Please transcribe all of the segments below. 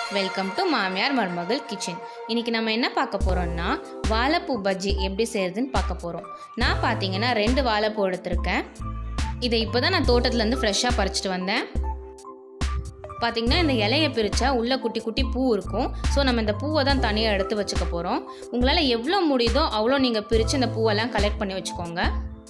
welcome to மாமியார் மருமகள் kitchen இன்னைக்கு நம்ம என்ன பார்க்க போகிறோம்னா வாழைப்பூ பஜ்ஜி எப்படி செய்யறதுன்னு பார்க்க போகிறோம் நான் பார்த்தீங்கன்னா ரெண்டு வாழைப்பூ எடுத்திருக்கேன் இதை இப்போ தான் நான் தோட்டத்துலேருந்து ஃப்ரெஷ்ஷாக பறிச்சிட்டு வந்தேன் பார்த்தீங்கன்னா இந்த இலையை பிரித்தா உள்ளே குட்டி குட்டி பூ இருக்கும் ஸோ நம்ம இந்த பூவை தான் தனியாக எடுத்து வச்சுக்க போகிறோம் உங்களால் எவ்வளோ முடியுதோ அவ்வளோ நீங்கள் பிரித்து இந்த பூவெல்லாம் கலெக்ட் பண்ணி வச்சுக்கோங்க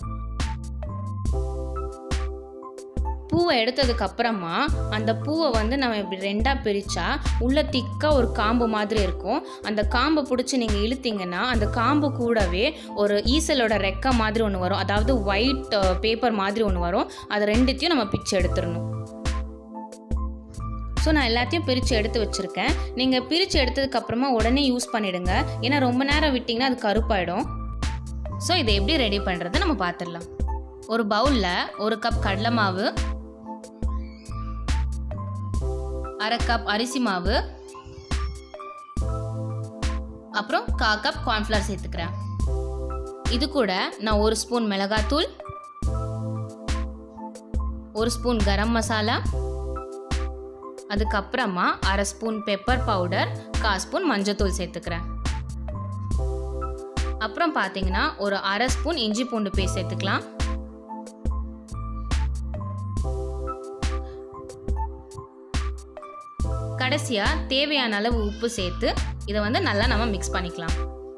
பூவை எடுத்ததுக்கு அப்புறமா அந்த பூவை வந்து நம்ம இப்படி ரெண்டாக பிரித்தா உள்ள திக்காக ஒரு காம்பு மாதிரி இருக்கும் அந்த காம்பை பிடிச்சி நீங்கள் இழுத்தீங்கன்னா அந்த காம்பு கூடவே ஒரு ஈசலோட ரெக்கை மாதிரி ஒன்று வரும் அதாவது ஒயிட் பேப்பர் மாதிரி ஒன்று வரும் அது ரெண்டுத்தையும் நம்ம பிச்சு எடுத்துடணும் ஸோ நான் எல்லாத்தையும் பிரித்து எடுத்து வச்சுருக்கேன் நீங்கள் பிரித்து எடுத்ததுக்கப்புறமா உடனே யூஸ் பண்ணிவிடுங்க ஏன்னா ரொம்ப நேரம் விட்டிங்கன்னா அது கருப்பாயிடும் ஸோ இதை எப்படி ரெடி பண்ணுறது நம்ம பார்த்துடலாம் ஒரு பவுலில் ஒரு கப் கடலை மாவு அரை கப் அரிசி மாவு அப்புறம் கா கப் கார்ன்ஃப்ளவர் சேர்த்துக்கிறேன் இது கூட நான் ஒரு ஸ்பூன் மிளகாத்தூள் ஒரு ஸ்பூன் கரம் மசாலா அதுக்கப்புறமா அரை ஸ்பூன் பெப்பர் பவுடர் கா ஸ்பூன் மஞ்சத்தூள் சேர்த்துக்கிறேன் அப்புறம் பார்த்தீங்கன்னா ஒரு அரை ஸ்பூன் இஞ்சி பூண்டு பேஸ்ட் சேர்த்துக்கலாம் கடைசியாக தேவையான அளவு உப்பு சேர்த்து இதை வந்து நல்லா நம்ம மிக்ஸ் பண்ணிக்கலாம்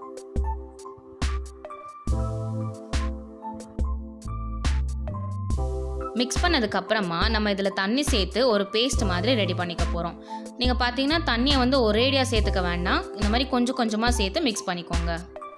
மிக்ஸ் பண்ணதுக்கப்புறமா நம்ம இதில் தண்ணி சேர்த்து ஒரு பேஸ்ட் மாதிரி ரெடி பண்ணிக்க போகிறோம் நீங்கள் பார்த்தீங்கன்னா தண்ணியை வந்து ஒரேடியாக சேர்த்துக்க வேண்டாம் இந்த மாதிரி கொஞ்சம் கொஞ்சமாக சேர்த்து மிக்ஸ் பண்ணிக்கோங்க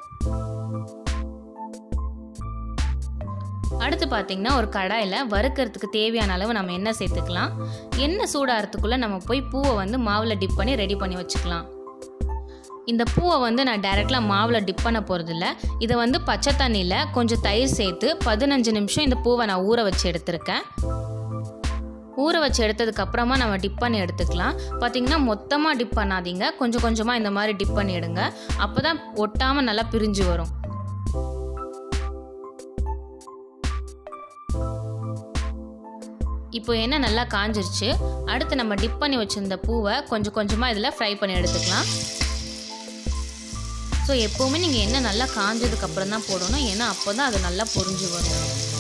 அடுத்து பார்த்தீங்கன்னா ஒரு கடாயில் வறுக்கிறதுக்கு தேவையான அளவு நம்ம எண்ணெய் சேர்த்துக்கலாம் எண்ணெய் சூடாகிறதுக்குள்ளே நம்ம போய் பூவை வந்து மாவில் டிப் பண்ணி ரெடி பண்ணி வச்சுக்கலாம் இந்த பூவை வந்து நான் டைரெக்டாக மாவில் டிப் பண்ண போகிறதில்ல இதை வந்து பச்சை தண்ணியில் கொஞ்சம் தயிர் சேர்த்து பதினஞ்சு நிமிஷம் இந்த பூவை நான் ஊற வச்சு எடுத்திருக்கேன் ஊற வச்சு எடுத்ததுக்கு அப்புறமா நம்ம டிப் பண்ணி எடுத்துக்கலாம் பார்த்தீங்கன்னா மொத்தமாக டிப் பண்ணாதீங்க கொஞ்சம் கொஞ்சமாக இந்த மாதிரி டிப் பண்ணி எடுங்க அப்போ தான் ஒட்டாமல் நல்லா பிரிஞ்சு வரும் இப்போ என்ன நல்லா காஞ்சிருச்சு அடுத்து நம்ம டிப் பண்ணி வச்சுருந்த பூவை கொஞ்சம் கொஞ்சமாக இதில் ஃப்ரை பண்ணி எடுத்துக்கலாம் ஸோ எப்போவுமே நீங்கள் எண்ணெய் நல்லா காஞ்சதுக்கப்புறம் தான் போடணும் ஏன்னா அப்போ தான் அது நல்லா பொரிஞ்சு வரும்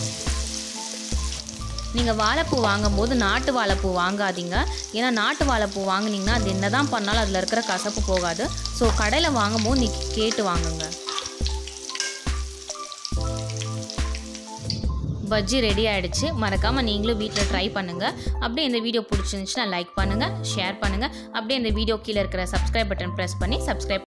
நீங்கள் வாழைப்பூ வாங்கும்போது நாட்டு வாழைப்பூ வாங்காதீங்க ஏன்னா நாட்டு வாழைப்பூ வாங்கினீங்கன்னா அது என்ன தான் பண்ணாலும் அதில் இருக்கிற கசப்பு போகாது ஸோ கடையில் வாங்கும்போது நீ கேட்டு வாங்குங்க பஜ்ஜி ரெடி ஆகிடுச்சு மறக்காமல் நீங்களும் வீட்டில் ட்ரை பண்ணுங்கள் அப்படியே இந்த வீடியோ பிடிச்சிருந்துச்சுன்னா லைக் பண்ணுங்கள் ஷேர் பண்ணுங்கள் அப்படியே இந்த வீடியோ கீழே இருக்கிற சப்ஸ்கிரைப் பட்டன் ப்ரெஸ் பண்ணி சப்ஸ்கிரைப்